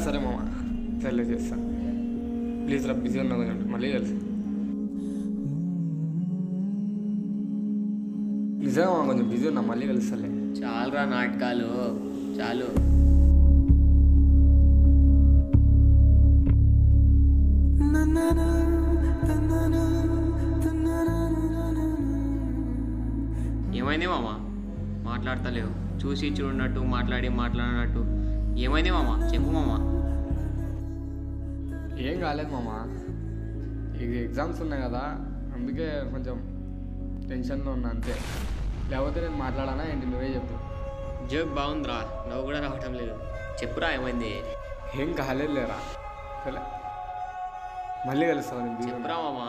సరే మామ సర్లే చేస్తా ప్లీజ్ రా బిజీ ఉన్నా కొంచెం మళ్ళీ కలిసి నిజంగా మామ కొంచెం బిజీ ఉన్నా మళ్ళీ కలుస్తాలే చాలురా నాటకాలు చాలు ఏమైంది మామ మాట్లాడతలేవు చూసి చూడనట్టు మాట్లాడి మాట్లాడినట్టు ఏమైంది మామ చెప్పు మామ ఏం కాలేదు మామ ఇది ఎగ్జామ్స్ ఉన్నాయి కదా అందుకే కొంచెం టెన్షన్లో ఉన్నా అంతే లేకపోతే నేను మాట్లాడానా ఏంటి నువ్వే చెప్పు జోక్ బాగుందిరా నవ్వు కూడా రావటం లేదు చెప్పురా ఏమైంది ఏం కాలేదు లేరా సరే మళ్ళీ కలుస్తాను నేను బిజీ ఉన్నా. చెప్పురా మామ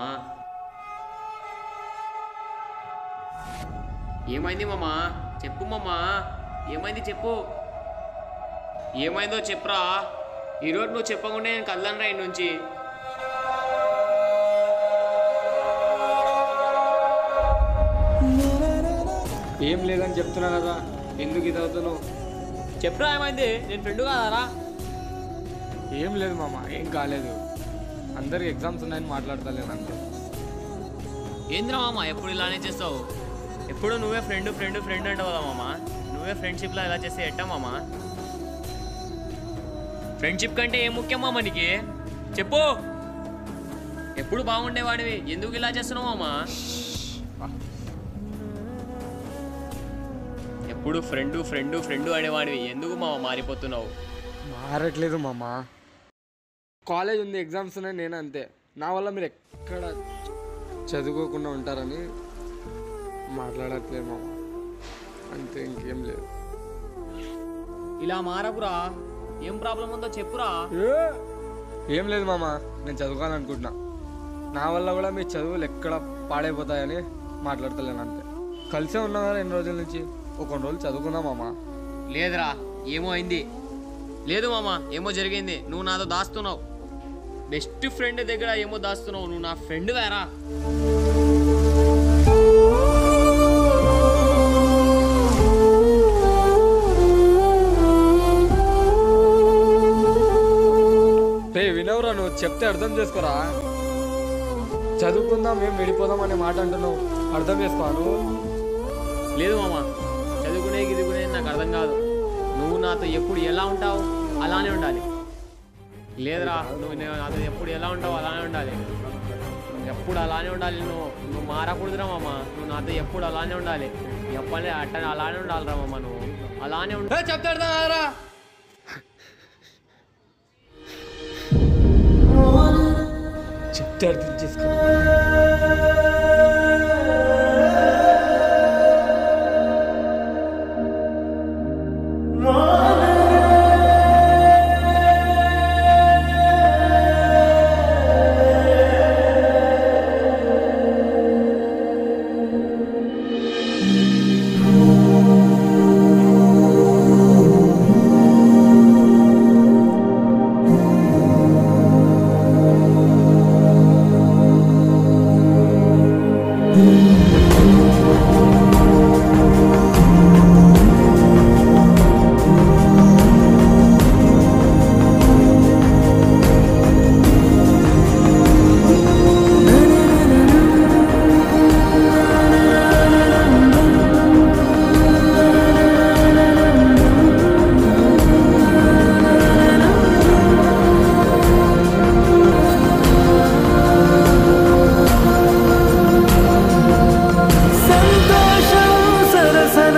ఏమైంది మామ చెప్పు మామ ఏమైంది చెప్పు ఏమైందో చెప్పురా ఈరోజు నువ్వు చెప్పకుండా నేను కదలనరా ఇంటి నుంచి ఏం లేదని చెప్తున్నా కదా ఎందుకు ఇది అవుతున్నావు చెప్పురా ఏమైంది నేను ఫ్రెండ్ కాదారా ఏం లేదు మామ ఏం కాలేదు అందరికి ఎగ్జామ్స్ ఉన్నాయని మాట్లాడతలేను అంతే ఏంద్రా మామ ఎప్పుడు ఇలానే చేస్తావు ఎప్పుడు నువ్వే ఫ్రెండ్ ఫ్రెండ్ ఫ్రెండ్ అంటావు కదా మామ నువ్వే ఫ్రెండ్షిప్లో ఇలా చేస్తే ఎట్టా మామ ఫ్రెండ్షిప్ కంటే ఏం ముఖ్యం మామ నీకు చెప్పు ఎప్పుడు బాగుండేవాడివి ఎందుకు ఇలా చేస్తున్నావు మామ ఎప్పుడు ఫ్రెండ్ ఫ్రెండ్ ఫ్రెండ్ అనేవాడివి ఎందుకు మామ మారిపోతున్నావు మారట్లేదు మామ కాలేజ్ ఉంది ఎగ్జామ్స్ ఉన్నాయి నేను అంతే నా వల్ల మీరు ఎక్కడ చదువుకోకుండా ఉంటారని మాట్లాడట్లేదు మామ అంతే ఇంకేం లేదు ఇలా మారకురా ఏం ప్రాబ్లం ఉందో చెప్పురా ఏం లేదు మామ నేను చదువుకోవాలనుకుంటున్నా నా వల్ల కూడా మీ చదువులు ఎక్కడ పాడైపోతాయని మాట్లాడతలేను అంతే కలిసే ఉన్నాం కదా ఎన్ని రోజుల నుంచి ఒక కొన్ని రోజులు చదువుకుందాం మామ లేదురా ఏమో అయింది లేదు మామ ఏమో జరిగింది నువ్వు నాతో దాస్తున్నావు బెస్ట్ ఫ్రెండ్ దగ్గర ఏమో దాస్తున్నావు నువ్వు నా ఫ్రెండ్ వేరా రే వినవురా నువ్వు చెప్తే అర్థం చేసుకోరా చదువుకుందాం మేము విడిపోదాం అనే మాట అంటున్నావు అర్థం చేసుకో నువ్వు లేదు మామ చదువుకునే గిదుకునే నాకు అర్థం కాదు నువ్వు నాతో ఎప్పుడు ఎలా ఉంటావు అలానే ఉండాలి లేదురా నువ్వు నేను నాతో ఎప్పుడు ఎలా ఉంటావు అలానే ఉండాలి ఎప్పుడు అలానే ఉండాలి నువ్వు నువ్వు మారకూడదురా మామ నువ్వు నాతో ఎప్పుడు అలానే ఉండాలి ఎప్పటి అట్ట అలానే ఉండాలిరా మామ నువ్వు అలానే ఉండాలి చెప్తే అర్థం కాదురా చెప్తే అర్థం చేసుకో సంతోషం సరసన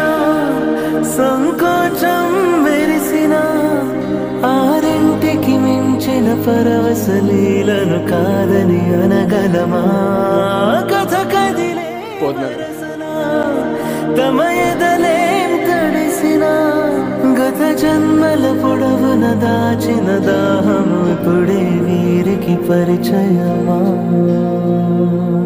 సంకోచం మెరిసిన ఆరింటికి మించిన పరవశలీలను కాదని అనగలమా కథ కదిలే పోతున్నారు. సరసన తమ ఎదలేం తడిసిన గత జన్మల పొడవున దాచిన దాహము ఇప్పుడే వీరికి పరిచయమా